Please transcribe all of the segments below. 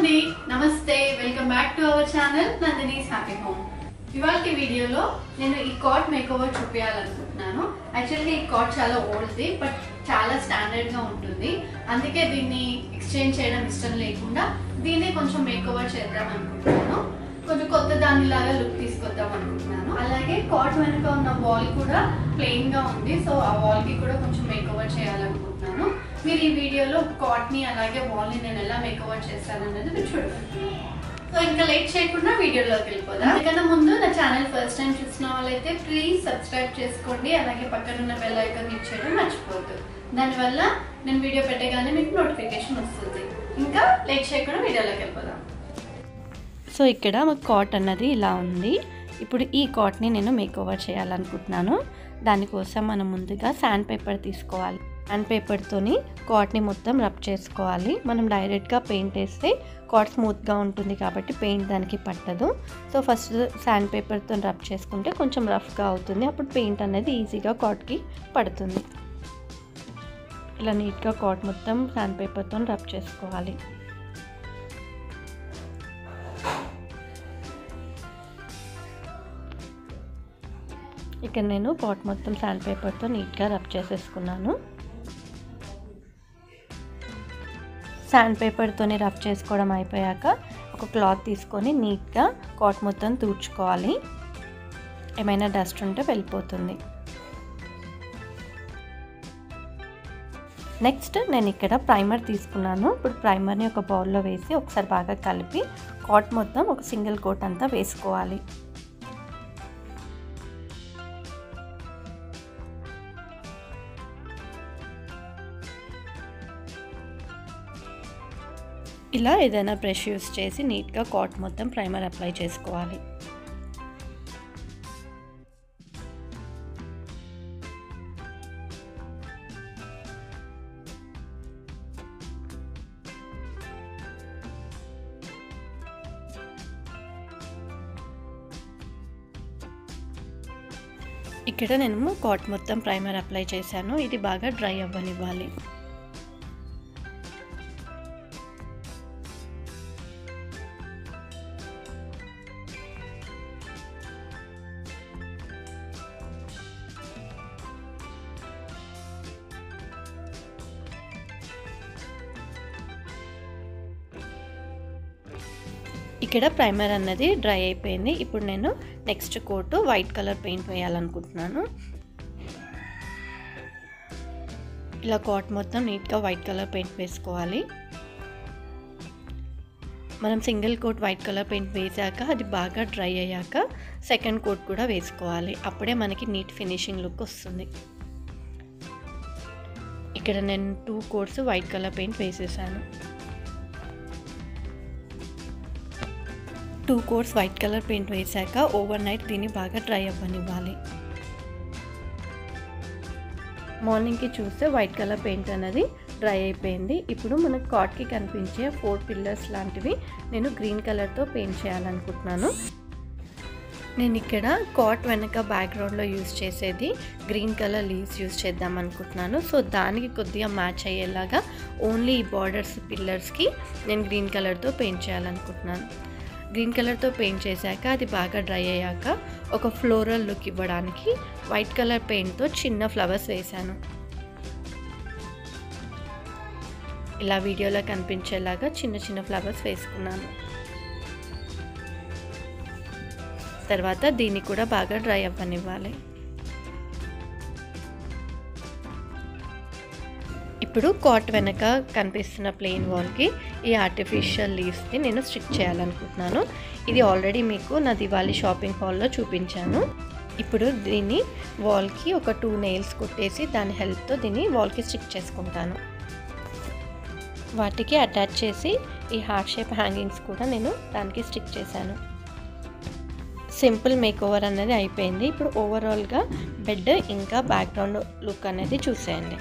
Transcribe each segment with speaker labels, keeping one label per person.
Speaker 1: అండి నమస్తే welcome back to our channel Nandini happy home ఇవాళ వీడియోలో నేను ఈ కాట్ మేక్ ఓవర్ చూపించాలనుకుంటున్నాను యాక్చువల్గా ఈ కాట్ చాలా ఓల్డ్ది బట్ చాలా స్టాండర్డ్ గా ఉంటుంది అందుకే దీన్ని ఎక్స్చేంజ్ చేయడం ఇష్టం లేకుండా దీన్ని కొంచెం మేక్ ఓవర్ చేద్దాం అనుకుంటున్నాను కొంచెం కొత్త దానిలాగా లుక్ తీసుకొద్దాం అనుకుంటున్నాను అలాగే కాట్ వెనుక ఉన్న వాల్ కూడా ప్లెయిన్ గా ఉంది సో ఆ వాల్ కి కూడా కొంచెం మేక్ ఓవర్ చేయాలనుకుంటున్నాను మీరు ఈ వీడియోలో కాట్ ని అలాగే వాల్ ని నేను ఎలా మేక్ ఓవర్ చేస్తాననేది మీరు చూడండి సో ఇంకా లేట్ చేయకుండా వీడియోలోకి వెళ్ళిపోదాం అందుకన్నా ముందు నా ఛానల్ ఫస్ట్ టైం చూసిన వాళ్ళైతే ప్లీజ్ సబ్స్క్రైబ్ చేసుకోండి అలాగే పక్కన ఉన్న బెల్ ఐకాన్ క్లిక్ చేయడం మర్చిపోవద్దు దానివల్ల నేను వీడియో పెట్టగానే మీకు నోటిఫికేషన్ వస్తుంది ఇంకా లేట్ చేయకుండా వీడియోలోకి వెళ్ళిపోదాం
Speaker 2: సో ఇక్కడ మాకు కాట్ అన్నది ఇలా ఉంది ఇప్పుడు ఈ కాట్ని నేను మేక్ ఓవర్ చేయాలనుకుంటున్నాను దానికోసం మనం ముందుగా శాండ్ పేపర్ తీసుకోవాలి శాండ్ పేపర్తోని కాట్ని మొత్తం రబ్ చేసుకోవాలి మనం డైరెక్ట్గా పెయింట్ వేస్తే కాట్ స్మూత్గా ఉంటుంది కాబట్టి పెయింట్ దానికి పట్టదు సో ఫస్ట్ శాండ్ పేపర్తో రబ్ చేసుకుంటే కొంచెం రఫ్గా అవుతుంది అప్పుడు పెయింట్ అనేది ఈజీగా కాట్కి పడుతుంది ఇలా నీట్గా కాట్ మొత్తం శాండ్ పేపర్తో రబ్ చేసుకోవాలి ఇక్కడ నేను పాట్ మొత్తం శాండ్ పేపర్తో నీట్గా రబ్ చేసేసుకున్నాను శాండ్ పేపర్తోని రబ్ చేసుకోవడం అయిపోయాక ఒక క్లాత్ తీసుకొని నీట్గా కాట్ మొత్తం తూడ్చుకోవాలి ఏమైనా డస్ట్ ఉంటే వెళ్ళిపోతుంది నెక్స్ట్ నేను ఇక్కడ ప్రైమర్ తీసుకున్నాను ఇప్పుడు ప్రైమర్ని ఒక బౌల్లో వేసి ఒకసారి బాగా కలిపి కాట్ మొత్తం ఒక సింగిల్ కోట్ అంతా వేసుకోవాలి ఇలా ఏదైనా బ్రష్ యూస్ చేసి నీట్గా కాట్ మొత్తం ప్రైమర్ అప్లై చేసుకోవాలి ఇక్కడ నేను కాట్ మొత్తం ప్రైమర్ అప్లై చేశాను ఇది బాగా డ్రై అవ్వనివ్వాలి ఇక్కడ ప్రైమర్ అన్నది డ్రై అయిపోయింది ఇప్పుడు నేను next coat white colour paint వేయాలనుకుంటున్నాను ఇలా కాట్ మొత్తం నీట్గా వైట్ కలర్ పెయింట్ వేసుకోవాలి మనం single coat white colour paint వేసాక అది బాగా డ్రై అయ్యాక సెకండ్ కోట్ కూడా వేసుకోవాలి అప్పుడే మనకి నీట్ ఫినిషింగ్ లుక్ వస్తుంది ఇక్కడ నేను two coats white colour paint వేసేసాను two course white colour paint వేసాక ఓవర్ నైట్ దీన్ని బాగా డ్రై అవ్వనివ్వాలి మార్నింగ్కి చూస్తే వైట్ కలర్ పెయింట్ అనేది డ్రై అయిపోయింది ఇప్పుడు మనకు కాట్కి కనిపించే ఫోర్ పిల్లర్స్ లాంటివి నేను గ్రీన్ కలర్తో పెయింట్ చేయాలనుకుంటున్నాను నేను ఇక్కడ కాట్ వెనక బ్యాక్గ్రౌండ్లో యూస్ చేసేది గ్రీన్ కలర్ లీవ్స్ యూస్ చేద్దాం అనుకుంటున్నాను సో దానికి కొద్దిగా మ్యాచ్ అయ్యేలాగా ఓన్లీ ఈ బార్డర్స్ పిల్లర్స్కి నేను గ్రీన్ కలర్తో పెయింట్ చేయాలనుకుంటున్నాను గ్రీన్ కలర్తో పెయింట్ చేశాక అది బాగా డ్రై అయ్యాక ఒక ఫ్లోరల్ లుక్ ఇవ్వడానికి వైట్ కలర్ పెయింట్తో చిన్న ఫ్లవర్స్ వేశాను ఇలా వీడియోలో కనిపించేలాగా చిన్న చిన్న ఫ్లవర్స్ వేసుకున్నాను తర్వాత దీన్ని కూడా బాగా డ్రై అవ్వనివ్వాలి ఇప్పుడు కాట్ వెనక కనిపిస్తున్న ప్లెయిన్ వాల్కి ఈ ఆర్టిఫిషియల్ లీవ్స్ని నేను స్టిక్ చేయాలనుకుంటున్నాను ఇది ఆల్రెడీ మీకు నా దివాళీ షాపింగ్ హాల్లో చూపించాను ఇప్పుడు దీన్ని వాల్కి ఒక టూ నెయిల్స్ కుట్టేసి దాని హెల్ప్తో దీన్ని వాల్కి స్టిక్ చేసుకుంటాను వాటికి అటాచ్ చేసి ఈ హార్ట్ షేప్ హ్యాంగింగ్స్ కూడా నేను దానికి స్టిక్ చేశాను సింపుల్ మేక్ ఓవర్ అనేది అయిపోయింది ఇప్పుడు ఓవరాల్గా బెడ్ ఇంకా బ్యాక్గ్రౌండ్ లుక్ అనేది చూసేయండి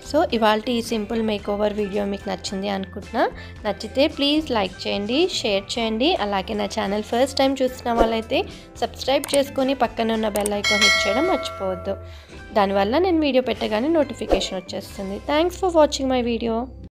Speaker 2: సో ఇవాళ ఈ సింపుల్ మేక్ ఓవర్ వీడియో మీకు నచ్చింది అనుకుంటున్నా నచ్చితే ప్లీజ్ లైక్ చేయండి షేర్ చేయండి అలాగే నా ఛానల్ ఫస్ట్ టైం చూసిన వాళ్ళైతే సబ్స్క్రైబ్ చేసుకొని పక్కన ఉన్న బెల్ ఐకాన్ హిట్ చేయడం మర్చిపోవద్దు దానివల్ల నేను వీడియో పెట్టగానే నోటిఫికేషన్ వచ్చేస్తుంది thanks for watching my video